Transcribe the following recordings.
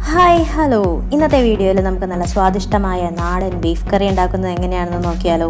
hi hello ഇന്നത്തെ വീഡിയോയിൽ നമുക്ക് നല്ല സ്വാദിഷ്ടമായ നാടൻ ബീഫ് കറി ഉണ്ടാക്കുന്നത് എങ്ങനെയാണെന്ന് നോക്കിയാലോ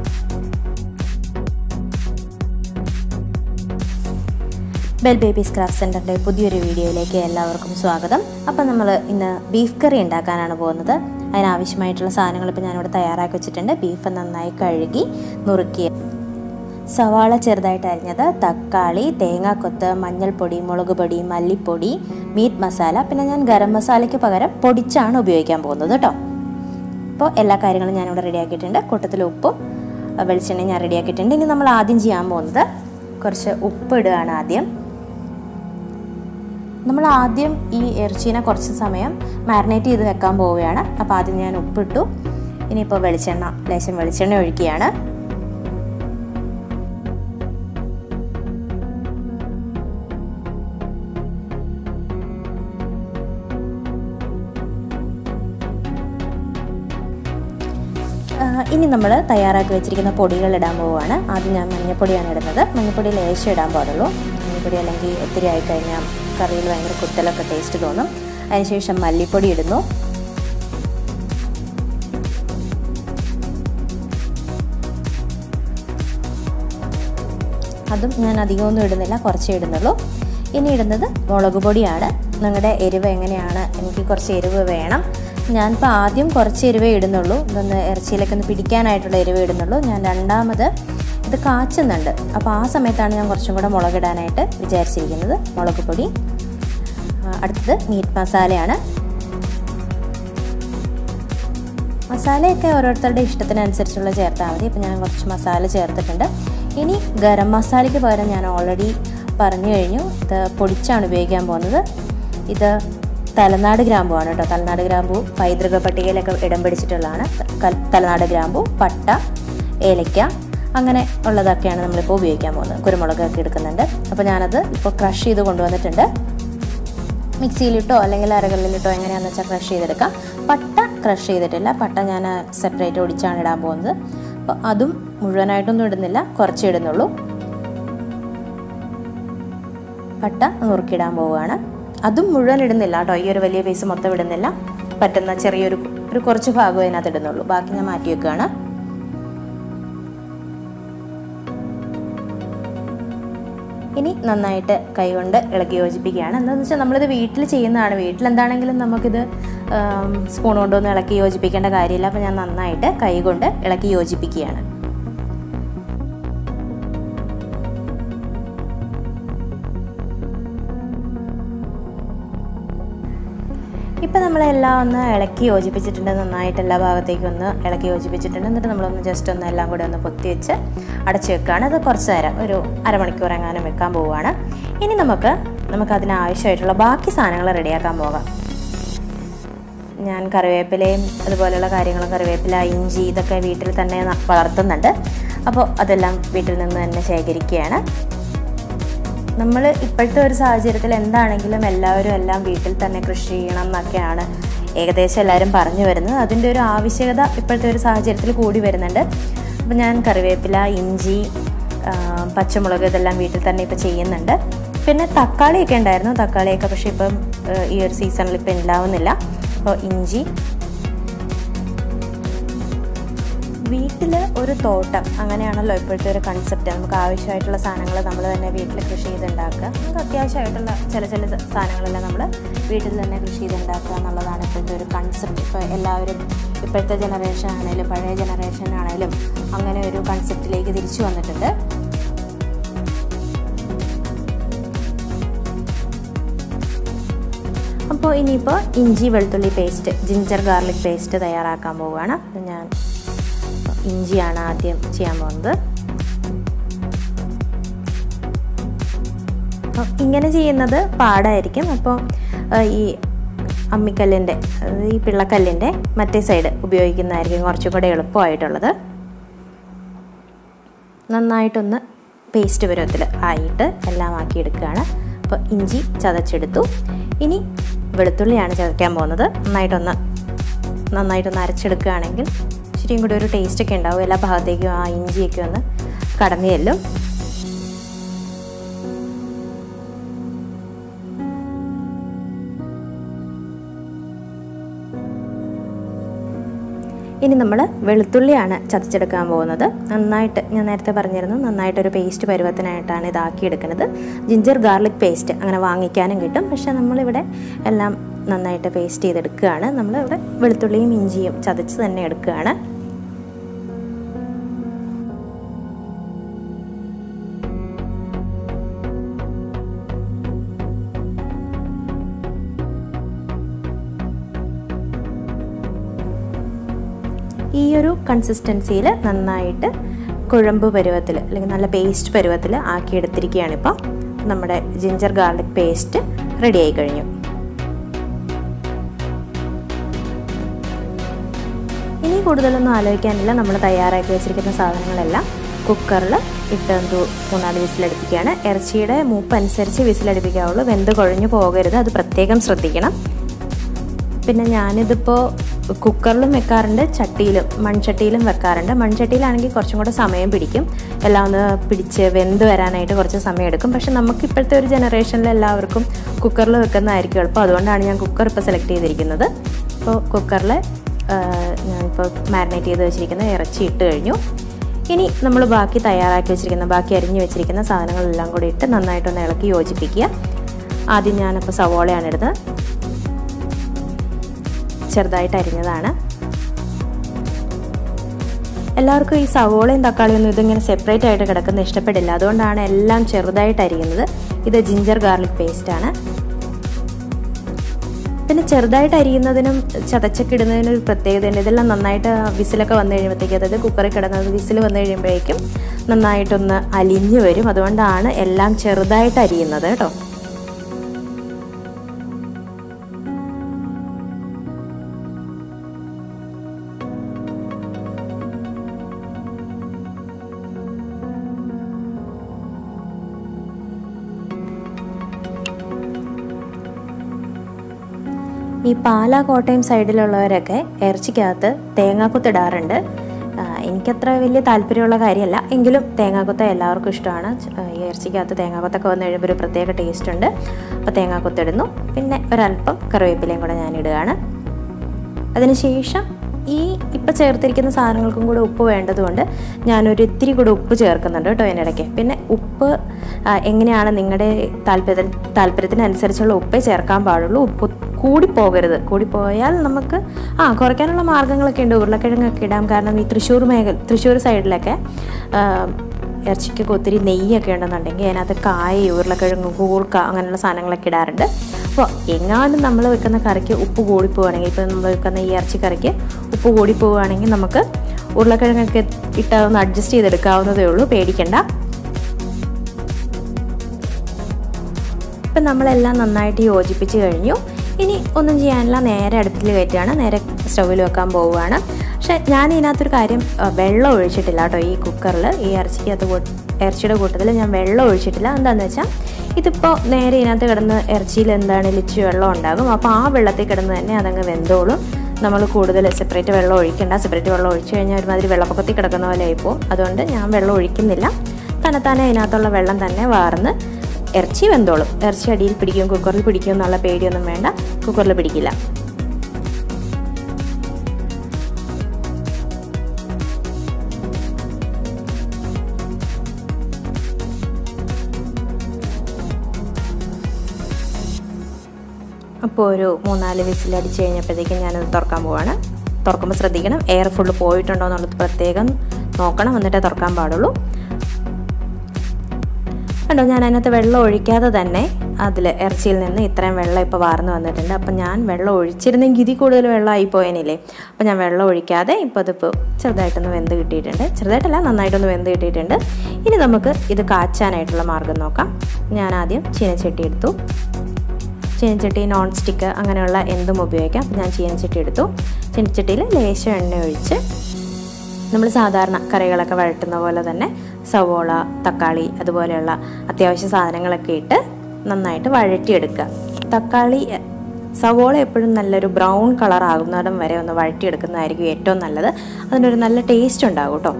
ബെൽ ബേബീസ് ക്രാഫ്റ്റ് സെൻറ്ററിൻ്റെ പുതിയൊരു വീഡിയോയിലേക്ക് എല്ലാവർക്കും സ്വാഗതം അപ്പം നമ്മൾ ഇന്ന് ബീഫ് കറി ഉണ്ടാക്കാനാണ് പോകുന്നത് അതിനാവശ്യമായിട്ടുള്ള സാധനങ്ങൾ ഇപ്പോൾ ഞാനിവിടെ തയ്യാറാക്കി വെച്ചിട്ടുണ്ട് ബീഫ് നന്നായി കഴുകി നുറുക്കിയ സവാള ചെറുതായിട്ട് അരിഞ്ഞത് തക്കാളി തേങ്ങാക്കൊത്ത് മഞ്ഞൾപ്പൊടി മുളക് പൊടി മല്ലിപ്പൊടി മീറ്റ് മസാല പിന്നെ ഞാൻ ഗരം മസാലയ്ക്ക് പകരം പൊടിച്ചാണ് ഉപയോഗിക്കാൻ പോകുന്നത് കേട്ടോ അപ്പോൾ എല്ലാ കാര്യങ്ങളും ഞാനിവിടെ റെഡിയാക്കിയിട്ടുണ്ട് കൂട്ടത്തിൽ ഉപ്പും വെളിച്ചെണ്ണ ഞാൻ റെഡിയാക്കിയിട്ടുണ്ട് ഇനി നമ്മൾ ആദ്യം ചെയ്യാൻ പോകുന്നത് കുറച്ച് ഉപ്പ് ഇടുകയാണ് ആദ്യം നമ്മൾ ആദ്യം ഈ ഇറച്ചീനെ കുറച്ച് സമയം മാരിനേറ്റ് ചെയ്ത് വെക്കാൻ പോവുകയാണ് അപ്പോൾ ആദ്യം ഞാൻ ഉപ്പിട്ടു ഇനിയിപ്പോൾ വെളിച്ചെണ്ണ ലേശം വെളിച്ചെണ്ണ ഒഴിക്കുകയാണ് ഇനി നമ്മൾ തയ്യാറാക്കി വെച്ചിരിക്കുന്ന പൊടികൾ ഇടാൻ പോവുകയാണ് ആദ്യം ഞാൻ മഞ്ഞൾപ്പൊടിയാണ് ഇടുന്നത് മഞ്ഞൾപ്പൊടി ലേശം ഇടാൻ പാടുള്ളൂ മഞ്ഞൾപ്പൊടി അല്ലെങ്കിൽ ഒത്തിരി ആയിക്കഴിഞ്ഞാൽ കറിയിൽ ഭയങ്കര കുത്തലൊക്കെ ടേസ്റ്റ് തോന്നും അതിനുശേഷം മല്ലിപ്പൊടി ഇടുന്നു അതും ഞാൻ അധികമൊന്നും ഇടുന്നില്ല കുറച്ചേ ഇടുന്നുള്ളൂ ഇനി ഇടുന്നത് മുളക് പൊടിയാണ് നിങ്ങളുടെ എരിവ് എങ്ങനെയാണ് എനിക്ക് കുറച്ച് എരിവ് വേണം ഞാനിപ്പോൾ ആദ്യം കുറച്ച് എരിവേ ഇടുന്നുള്ളൂ ഇതൊന്ന് ഇറച്ചിയിലേക്ക് ഒന്ന് പിടിക്കാനായിട്ടുള്ള എരിവ് ഇടുന്നുള്ളൂ ഞാൻ രണ്ടാമത് ഇത് കാച്ചുന്നുണ്ട് അപ്പോൾ ആ സമയത്താണ് ഞാൻ കുറച്ചും കൂടെ മുളകിടാനായിട്ട് വിചാരിച്ചിരിക്കുന്നത് മുളക് പൊടി അടുത്തത് മീറ്റ് മസാലയാണ് മസാലയൊക്കെ ഓരോരുത്തരുടെ ഇഷ്ടത്തിനനുസരിച്ചുള്ള ചേർത്താൽ മതി അപ്പോൾ ഞാൻ കുറച്ച് മസാല ചേർത്തിട്ടുണ്ട് ഇനി ഗരം മസാലയ്ക്ക് പകരം ഞാൻ ഓൾറെഡി പറഞ്ഞു കഴിഞ്ഞു ഇത് പൊടിച്ചാണ് ഉപയോഗിക്കാൻ പോകുന്നത് ഇത് തലനാട് ഗ്രാമ്പുവാണ് കേട്ടോ തലനാട് ഗ്രാമ്പു പൈതൃക പട്ടികയിലൊക്കെ ഇടം പിടിച്ചിട്ടുള്ളതാണ് തലനാട് ഗ്രാമ്പു പട്ട ഏലയ്ക്ക അങ്ങനെ ഉള്ളതൊക്കെയാണ് നമ്മളിപ്പോൾ ഉപയോഗിക്കാൻ പോകുന്നത് കുരുമുളകൊക്കെ എടുക്കുന്നുണ്ട് അപ്പോൾ ഞാനത് ഇപ്പോൾ ക്രഷ് ചെയ്ത് കൊണ്ടുവന്നിട്ടുണ്ട് മിക്സിയിലിട്ടോ അല്ലെങ്കിൽ അരകല്ലിലിട്ടോ എങ്ങനെയാണെന്ന് വെച്ചാൽ ക്രഷ് ചെയ്തെടുക്കാം പട്ട ക്രഷ് ചെയ്തിട്ടില്ല പട്ട ഞാൻ സെപ്പറേറ്റ് ഒടിച്ചാണ് ഇടാൻ പോകുന്നത് അപ്പോൾ അതും മുഴുവനായിട്ടൊന്നും ഇടുന്നില്ല കുറച്ച് ഇടുന്നുള്ളൂ പട്ട നുറുക്കിടാൻ പോവുകയാണ് അതും മുഴുവൻ ഇടുന്നില്ല കേട്ടോ ഈ ഒരു വലിയ പീസ് മൊത്തം ഇടുന്നില്ല പറ്റുന്ന ചെറിയൊരു ഒരു കുറച്ച് ഭാഗം അതിനകത്ത് ഇടുന്നുള്ളൂ ബാക്കി ഞാൻ മാറ്റി വെക്കുകയാണ് ഇനി നന്നായിട്ട് കൈകൊണ്ട് ഇളക്കി യോജിപ്പിക്കുകയാണ് എന്താണെന്ന് വെച്ചാൽ നമ്മളിത് വീട്ടിൽ ചെയ്യുന്നതാണ് വീട്ടിൽ എന്താണെങ്കിലും നമുക്കിത് സ്പൂൺ കൊണ്ടൊന്നും ഇളക്കി യോജിപ്പിക്കേണ്ട കാര്യമില്ല അപ്പോൾ ഞാൻ നന്നായിട്ട് കൈ കൊണ്ട് ഇളക്കി യോജിപ്പിക്കുകയാണ് ഇപ്പം നമ്മളെല്ലാം ഒന്ന് ഇളക്കി യോജിപ്പിച്ചിട്ടുണ്ട് നന്നായിട്ട് എല്ലാ ഭാഗത്തേക്കും ഒന്ന് ഇളക്കി യോജിപ്പിച്ചിട്ടുണ്ട് എന്നിട്ട് നമ്മളൊന്ന് ജസ്റ്റ് ഒന്ന് എല്ലാം കൂടെ ഒന്ന് പൊത്തി വെച്ച് അടച്ചു വെക്കുകയാണ് അത് കുറച്ച് നേരം ഒരു അരമണിക്കൂർ എങ്ങാനും വെക്കാൻ പോവുകയാണ് ഇനി നമുക്ക് നമുക്ക് അതിനാവശ്യമായിട്ടുള്ള ബാക്കി സാധനങ്ങൾ റെഡിയാക്കാൻ പോകാം ഞാൻ കറിവേപ്പിലയും അതുപോലെയുള്ള കാര്യങ്ങളും കറിവേപ്പില ഇഞ്ചി ഇതൊക്കെ വീട്ടിൽ തന്നെ വളർത്തുന്നുണ്ട് അപ്പോൾ അതെല്ലാം വീട്ടിൽ നിന്ന് തന്നെ ശേഖരിക്കുകയാണ് നമ്മൾ ഇപ്പോഴത്തെ ഒരു സാഹചര്യത്തിൽ എന്താണെങ്കിലും എല്ലാവരും എല്ലാം വീട്ടിൽ തന്നെ കൃഷി ചെയ്യണം എന്നൊക്കെയാണ് ഏകദേശം എല്ലാവരും പറഞ്ഞു വരുന്നത് അതിൻ്റെ ഒരു ആവശ്യകത ഇപ്പോഴത്തെ ഒരു സാഹചര്യത്തിൽ കൂടി വരുന്നുണ്ട് അപ്പോൾ ഞാൻ കറിവേപ്പില ഇഞ്ചി പച്ചമുളക് ഇതെല്ലാം വീട്ടിൽ തന്നെ ഇപ്പോൾ ചെയ്യുന്നുണ്ട് പിന്നെ തക്കാളിയൊക്കെ ഉണ്ടായിരുന്നു തക്കാളിയൊക്കെ പക്ഷേ ഇപ്പം ഈ ഒരു സീസണിൽ ഇപ്പം ഉണ്ടാവുന്നില്ല അപ്പോൾ ഇഞ്ചി വീട്ടിൽ ഒരു തോട്ടം അങ്ങനെയാണല്ലോ ഇപ്പോഴത്തെ ഒരു കൺസെപ്റ്റ് നമുക്ക് ആവശ്യമായിട്ടുള്ള സാധനങ്ങൾ നമ്മൾ തന്നെ വീട്ടിൽ കൃഷി ചെയ്തുണ്ടാക്കുക നമുക്ക് അത്യാവശ്യമായിട്ടുള്ള ചില ചില സാധനങ്ങളെല്ലാം നമ്മൾ വീട്ടിൽ തന്നെ കൃഷി ചെയ്തുണ്ടാക്കുക എന്നുള്ളതാണ് ഇപ്പോഴത്തെ ഒരു കൺസെപ്റ്റ് ഇപ്പോൾ എല്ലാവരും ഇപ്പോഴത്തെ ജനറേഷൻ ആണെങ്കിലും പഴയ ജനറേഷൻ ആണെങ്കിലും അങ്ങനെ ഒരു കൺസെപ്റ്റിലേക്ക് തിരിച്ചു വന്നിട്ടുണ്ട് അപ്പോൾ ഇനിയിപ്പോൾ ഇഞ്ചി വെളുത്തുള്ളി പേസ്റ്റ് ജിഞ്ചർ ഗാർലിക് പേസ്റ്റ് തയ്യാറാക്കാൻ പോവുകയാണ് ഞാൻ ഇഞ്ചിയാണ് ആദ്യം ചെയ്യാൻ പോകുന്നത് ഇങ്ങനെ ചെയ്യുന്നത് പാടായിരിക്കും അപ്പോൾ ഈ അമ്മിക്കല്ലിൻ്റെ ഈ പിള്ളക്കല്ലിൻ്റെ മറ്റേ സൈഡ് ഉപയോഗിക്കുന്നതായിരിക്കും കുറച്ചും കൂടെ എളുപ്പമായിട്ടുള്ളത് നന്നായിട്ടൊന്ന് പേസ്റ്റ് പരുവത്തിൽ ആയിട്ട് എല്ലാം ആക്കിയെടുക്കുകയാണ് അപ്പോൾ ഇഞ്ചി ചതച്ചെടുത്തു ഇനി വെളുത്തുള്ളിയാണ് ചതയ്ക്കാൻ പോകുന്നത് നന്നായിട്ടൊന്ന് നന്നായിട്ടൊന്ന് അരച്ചെടുക്കുകയാണെങ്കിൽ ഇച്ചിരിയും കൂടി ഒരു ടേസ്റ്റ് ഒക്കെ ഉണ്ടാവും എല്ലാ ഭാഗത്തേക്കും ആ ഇഞ്ചിയൊക്കെ ഒന്ന് കടന്നു ചെല്ലും ഇനി നമ്മൾ വെളുത്തുള്ളിയാണ് ചതച്ചെടുക്കാൻ പോകുന്നത് നന്നായിട്ട് ഞാൻ നേരത്തെ പറഞ്ഞിരുന്നു നന്നായിട്ടൊരു പേസ്റ്റ് പരുവത്തിനായിട്ടാണ് ഇതാക്കിയെടുക്കുന്നത് ജിഞ്ചർ ഗാർലിക് പേസ്റ്റ് അങ്ങനെ വാങ്ങിക്കാനും കിട്ടും പക്ഷേ നമ്മളിവിടെ എല്ലാം നന്നായിട്ട് പേസ്റ്റ് ചെയ്തെടുക്കുകയാണ് നമ്മളിവിടെ വെളുത്തുള്ളിയും ഇഞ്ചിയും ചതച്ച് തന്നെ എടുക്കുകയാണ് ഈ ഒരു കൺസിസ്റ്റൻസിയിൽ നന്നായിട്ട് കുഴമ്പ് പരുവത്തിൽ അല്ലെങ്കിൽ നല്ല പേസ്റ്റ് പരുവത്തിൽ ആക്കിയെടുത്തിരിക്കുകയാണ് ഇപ്പോൾ നമ്മുടെ ജിഞ്ചർ ഗാർലിക് പേസ്റ്റ് റെഡി ആയി കഴിഞ്ഞു ഇനി കൂടുതലൊന്നും ആലോചിക്കാനില്ല നമ്മൾ തയ്യാറാക്കി വെച്ചിരിക്കുന്ന സാധനങ്ങളെല്ലാം കുക്കറിൽ ഇട്ടെന്തു മൂന്നാല് വിസിലടുപ്പിക്കുകയാണ് ഇറച്ചിയുടെ മൂപ്പ് അനുസരിച്ച് വിസിലടുപ്പിക്കാവുള്ളൂ വെന്ത് കുഴഞ്ഞു പോകരുത് അത് പ്രത്യേകം ശ്രദ്ധിക്കണം പിന്നെ ഞാനിതിപ്പോൾ കുക്കറിലും വെക്കാറുണ്ട് ചട്ടിയിലും മൺചട്ടിയിലും വെക്കാറുണ്ട് മൺചട്ടിയിലാണെങ്കിൽ കുറച്ചും കൂടെ സമയം പിടിക്കും എല്ലാം ഒന്ന് പിടിച്ച് വെന്ത് വരാനായിട്ട് കുറച്ച് സമയം എടുക്കും പക്ഷെ നമുക്ക് ഇപ്പോഴത്തെ ഒരു ജനറേഷനിൽ എല്ലാവർക്കും കുക്കറിൽ വെക്കുന്നതായിരിക്കും എളുപ്പം അതുകൊണ്ടാണ് ഞാൻ കുക്കർ ഇപ്പോൾ സെലക്ട് ചെയ്തിരിക്കുന്നത് അപ്പോൾ കുക്കറിൽ ഞാനിപ്പോൾ മാരിനേറ്റ് ചെയ്ത് വെച്ചിരിക്കുന്ന ഇറച്ചി ഇട്ട് കഴിഞ്ഞു ഇനി നമ്മൾ ബാക്കി തയ്യാറാക്കി വെച്ചിരിക്കുന്ന ബാക്കി അരിഞ്ഞു വെച്ചിരിക്കുന്ന സാധനങ്ങളെല്ലാം കൂടി ഇട്ട് നന്നായിട്ടൊന്ന് ഇളക്കി യോജിപ്പിക്കുക ആദ്യം ഞാനിപ്പോൾ സവോളയാണ് ഇടുന്നത് ചെറുതായിട്ട് അരിഞ്ഞതാണ് എല്ലാവർക്കും ഈ സവോളയും തക്കാളിയൊന്നും ഇതിങ്ങനെ സെപ്പറേറ്റ് ആയിട്ട് കിടക്കുന്ന ഇഷ്ടപ്പെടില്ല അതുകൊണ്ടാണ് എല്ലാം ചെറുതായിട്ട് അരിയുന്നത് ഇത് ജിഞ്ചർ ഗാർലിക് പേസ്റ്റ് ആണ് പിന്നെ ചെറുതായിട്ട് അരിയുന്നതിനും ചതച്ചൊക്കെ ഇടുന്നതിനും ഒരു പ്രത്യേകതയുണ്ട് ഇതെല്ലാം നന്നായിട്ട് വിസിലൊക്കെ വന്നു കഴിയുമ്പോഴത്തേക്കും അതായത് കുക്കറിൽ കിടന്നത് വിസിൽ വന്നു കഴിയുമ്പോഴേക്കും നന്നായിട്ടൊന്ന് അലിഞ്ഞു വരും അതുകൊണ്ടാണ് എല്ലാം ചെറുതായിട്ട് അരിയുന്നത് കേട്ടോ ഈ പാല കോട്ടയം സൈഡിലുള്ളവരൊക്കെ ഇറച്ചിക്കകത്ത് തേങ്ങാക്കുത്തിടാറുണ്ട് എനിക്കത്ര വലിയ താല്പര്യമുള്ള കാര്യമല്ല എങ്കിലും തേങ്ങാക്കൊത്ത എല്ലാവർക്കും ഇഷ്ടമാണ് ഈ ഇറച്ചിക്കകത്ത് തേങ്ങാക്കൊത്തൊക്കെ വന്നു കഴിയുമ്പോൾ ഒരു പ്രത്യേക ടേസ്റ്റ് ഉണ്ട് അപ്പോൾ തേങ്ങാക്കൊത്തിടുന്നു പിന്നെ ഒരല്പം കറിവേപ്പിലയും കൂടെ ഞാൻ ഇടുകയാണ് അതിനുശേഷം ഈ ഇപ്പം ചേർത്തിരിക്കുന്ന സാധനങ്ങൾക്കും കൂടെ ഉപ്പ് വേണ്ടതുകൊണ്ട് ഞാനൊരു ഇത്തിരി കൂടെ ഉപ്പ് ചേർക്കുന്നുണ്ട് കേട്ടോ അതിനിടയ്ക്ക് പിന്നെ ഉപ്പ് എങ്ങനെയാണ് നിങ്ങളുടെ താല്പര്യ താല്പര്യത്തിനനുസരിച്ചുള്ള ഉപ്പേ ചേർക്കാൻ പാടുള്ളൂ ഉപ്പ് കൂടിപ്പോകരുത് കൂടിപ്പോയാൽ നമുക്ക് ആ കുറയ്ക്കാനുള്ള മാർഗ്ഗങ്ങളൊക്കെ ഉണ്ട് ഉരുളക്കിഴങ്ങൊക്കെ ഇടാം കാരണം ഈ തൃശ്ശൂർ മേഖല തൃശ്ശൂർ സൈഡിലൊക്കെ ഇറച്ചിക്കൊക്കെ ഒത്തിരി നെയ്യൊക്കെ ഉണ്ടെന്നുണ്ടെങ്കിൽ അതിനകത്ത് കായ ഉരുളക്കിഴങ്ങ് കൂർക്ക അങ്ങനെയുള്ള സാധനങ്ങളൊക്കെ ഇടാറുണ്ട് അപ്പോൾ എങ്ങാനും നമ്മൾ വെക്കുന്ന കറിക്ക് ഉപ്പ് കൂടിപ്പോവുകയാണെങ്കിൽ ഇപ്പോൾ നമ്മൾ വെക്കുന്ന ഈ ഇറച്ചി കറിക്ക് ഉപ്പ് കൂടിപ്പോവുകയാണെങ്കിൽ നമുക്ക് ഉരുളക്കിഴങ്ങൊക്കെ ഇട്ട് അതൊന്ന് അഡ്ജസ്റ്റ് ചെയ്തെടുക്കാവുന്നതേ ഉള്ളൂ പേടിക്കണ്ട ഇപ്പം നമ്മളെല്ലാം നന്നായിട്ട് യോജിപ്പിച്ച് കഴിഞ്ഞു ഇനി ഒന്നും ചെയ്യാനില്ല നേരെ അടുപ്പിൽ കയറ്റുകയാണ് നേരെ സ്റ്റൗവിൽ വെക്കാൻ പോവുകയാണ് പക്ഷെ ഞാൻ ഇതിനകത്തൊരു കാര്യം വെള്ളം ഒഴിച്ചിട്ടില്ല കേട്ടോ ഈ കുക്കറിൽ ഈ ഇറച്ചിക്കകത്ത് ഇറച്ചിയുടെ കൂട്ടത്തിൽ ഞാൻ വെള്ളം ഒഴിച്ചിട്ടില്ല എന്താണെന്ന് വെച്ചാൽ ഇതിപ്പോൾ നേരെ ഇതിനകത്ത് കിടന്ന് ഇറച്ചിയിൽ എന്താണ് ലിച്ച് വെള്ളം ഉണ്ടാകും അപ്പോൾ ആ വെള്ളത്തിൽ കിടന്ന് തന്നെ അതങ്ങ് വെന്തോളും നമ്മൾ കൂടുതൽ സെപ്പറേറ്റ് വെള്ളം ഒഴിക്കേണ്ട സെപ്പറേറ്റ് വെള്ളം ഒഴിച്ചു കഴിഞ്ഞാൽ ഒരുമാതിരി വെള്ളപ്പൊക്കത്തിൽ കിടക്കുന്ന പോലെ ആയിപ്പോൾ അതുകൊണ്ട് ഞാൻ വെള്ളം ഒഴിക്കുന്നില്ല തന്നെത്താനെ അതിനകത്തുള്ള വെള്ളം തന്നെ വാർന്ന് ഇറച്ചി വെന്തോളും ഇറച്ചി അടിയിൽ പിടിക്കും കുക്കറിൽ പിടിക്കും എന്നുള്ള പേടിയൊന്നും വേണ്ട കുക്കറിൽ പിടിക്കില്ല അപ്പോൾ ഒരു മൂന്നാല് വിസിൽ അടിച്ച് കഴിഞ്ഞപ്പോഴത്തേക്കും ഞാനത് തുറക്കാൻ പോവാണ് തുറക്കുമ്പോൾ ശ്രദ്ധിക്കണം എയർ ഫുള്ള് പോയിട്ടുണ്ടോ എന്നുള്ളത് പ്രത്യേകം നോക്കണം എന്നിട്ടേ തുറക്കാൻ പാടുള്ളൂ കണ്ടോ ഞാൻ അതിനകത്ത് വെള്ളം ഒഴിക്കാതെ തന്നെ അതിൽ ഇറച്ചിയിൽ നിന്ന് ഇത്രയും വെള്ളം ഇപ്പോൾ വാർന്നു വന്നിട്ടുണ്ട് അപ്പം ഞാൻ വെള്ളം ഒഴിച്ചിരുന്നെങ്കിൽ ഇതിൽ കൂടുതൽ വെള്ളമായി പോയനില്ലേ അപ്പോൾ ഞാൻ വെള്ളം ഒഴിക്കാതെ ഇപ്പോൾ അതിപ്പോൾ ചെറുതായിട്ടൊന്ന് വെന്ത് കിട്ടിയിട്ടുണ്ട് ചെറുതായിട്ടല്ല നന്നായിട്ടൊന്ന് വെന്ത് കിട്ടിയിട്ടുണ്ട് ഇനി നമുക്ക് ഇത് കാച്ചാനായിട്ടുള്ള മാർഗ്ഗം നോക്കാം ഞാൻ ആദ്യം ചീനച്ചട്ടി എടുത്തു ചീനച്ചട്ടി നോൺ സ്റ്റിക്ക് അങ്ങനെയുള്ള എന്തും ഉപയോഗിക്കാം ഞാൻ ചീനച്ചട്ടി എടുത്തു ചീനച്ചട്ടിയിൽ ലേശം എണ്ണ ഒഴിച്ച് നമ്മൾ സാധാരണ കറികളൊക്കെ വഴട്ടുന്ന പോലെ തന്നെ സവോള തക്കാളി അതുപോലെയുള്ള അത്യാവശ്യ സാധനങ്ങളൊക്കെ ഇട്ട് നന്നായിട്ട് വഴറ്റിയെടുക്കുക തക്കാളി സവോള എപ്പോഴും നല്ലൊരു ബ്രൗൺ കളർ ആകുന്നിടം വരെ ഒന്ന് വഴറ്റിയെടുക്കുന്നതായിരിക്കും ഏറ്റവും നല്ലത് അതിനൊരു നല്ല ടേസ്റ്റ് ഉണ്ടാകും കേട്ടോ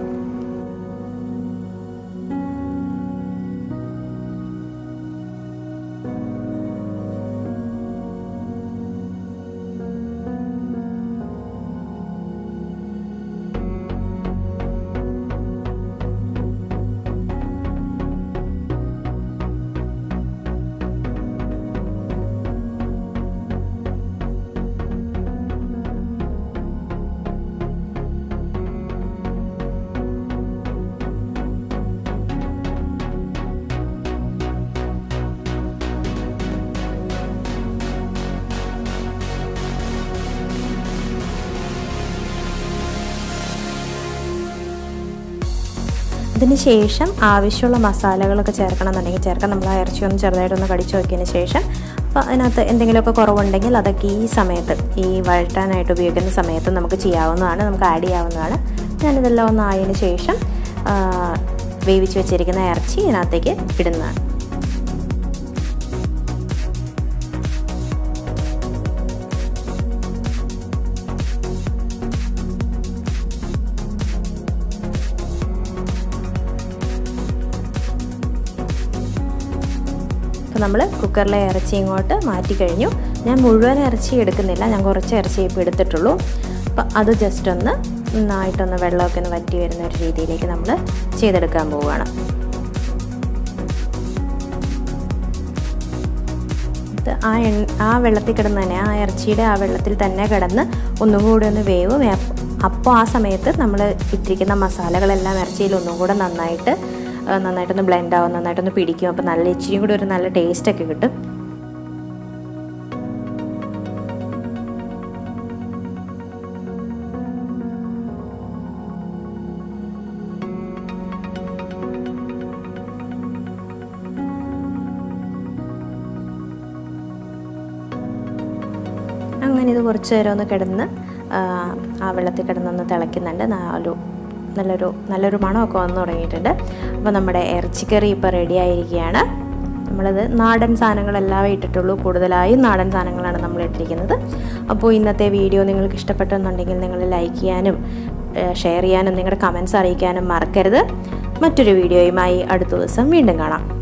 അതിന് ശേഷം ആവശ്യമുള്ള മസാലകളൊക്കെ ചേർക്കണം എന്നുണ്ടെങ്കിൽ ചേർക്കാം നമ്മൾ ആ ഇറച്ചി ഒന്ന് ചെറുതായിട്ടൊന്ന് കടിച്ചു നോക്കിയതിന് ശേഷം അപ്പോൾ അതിനകത്ത് എന്തെങ്കിലുമൊക്കെ കുറവുണ്ടെങ്കിൽ അതൊക്കെ ഈ സമയത്ത് ഈ വഴറ്റാനായിട്ട് ഉപയോഗിക്കുന്ന സമയത്ത് നമുക്ക് ചെയ്യാവുന്നതാണ് നമുക്ക് ആഡ് ചെയ്യാവുന്നതാണ് ഞാനിതെല്ലാം ഒന്ന് ആയതിനു ശേഷം വേവിച്ച് വെച്ചിരിക്കുന്ന ഇറച്ചി ഇതിനകത്തേക്ക് ഇടുന്നതാണ് അപ്പോൾ നമ്മൾ കുക്കറിലെ ഇറച്ചി ഇങ്ങോട്ട് മാറ്റി കഴിഞ്ഞു ഞാൻ മുഴുവൻ ഇറച്ചി എടുക്കുന്നില്ല ഞാൻ കുറച്ച് ഇറച്ചി ഇപ്പോൾ എടുത്തിട്ടുള്ളൂ അപ്പോൾ അത് ജസ്റ്റ് ഒന്ന് നന്നായിട്ടൊന്ന് വെള്ളമൊക്കെ ഒന്ന് വറ്റി വരുന്ന ഒരു രീതിയിലേക്ക് നമ്മൾ ചെയ്തെടുക്കാൻ പോവുകയാണ് ആ എണ്ണ ആ വെള്ളത്തിൽ കിടന്ന് തന്നെ ആ ഇറച്ചിയുടെ ആ വെള്ളത്തിൽ തന്നെ കിടന്ന് ഒന്നും കൂടി ഒന്ന് വേവും അപ്പോൾ ആ സമയത്ത് നമ്മൾ ഇട്ടിരിക്കുന്ന മസാലകളെല്ലാം ഇറച്ചിയിൽ ഒന്നും കൂടെ നന്നായിട്ട് നന്നായിട്ടൊന്ന് ബ്ലെൻഡ് ആവും നന്നായിട്ടൊന്ന് പിടിക്കും അപ്പോൾ നല്ല ഇച്ചിരിയും കൂടി ഒരു നല്ല ടേസ്റ്റൊക്കെ കിട്ടും അങ്ങനെ ഇത് കുറച്ച് നേരം ഒന്ന് കിടന്ന് ആ വെള്ളത്തിൽ കിടന്നൊന്ന് തിളയ്ക്കുന്നുണ്ട് ഒരു നല്ലൊരു നല്ലൊരു മണമൊക്കെ വന്നു തുടങ്ങിയിട്ടുണ്ട് അപ്പോൾ നമ്മുടെ ഇറച്ചിക്കറി ഇപ്പോൾ റെഡി ആയിരിക്കുകയാണ് നമ്മളത് നാടൻ സാധനങ്ങളെല്ലാം ഇട്ടിട്ടുള്ളൂ കൂടുതലായും നാടൻ സാധനങ്ങളാണ് നമ്മൾ ഇട്ടിരിക്കുന്നത് അപ്പോൾ ഇന്നത്തെ വീഡിയോ നിങ്ങൾക്ക് ഇഷ്ടപ്പെട്ടെന്നുണ്ടെങ്കിൽ നിങ്ങൾ ലൈക്ക് ചെയ്യാനും ഷെയർ ചെയ്യാനും നിങ്ങളുടെ കമൻസ് അറിയിക്കാനും മറക്കരുത് മറ്റൊരു വീഡിയോയുമായി അടുത്ത ദിവസം വീണ്ടും കാണാം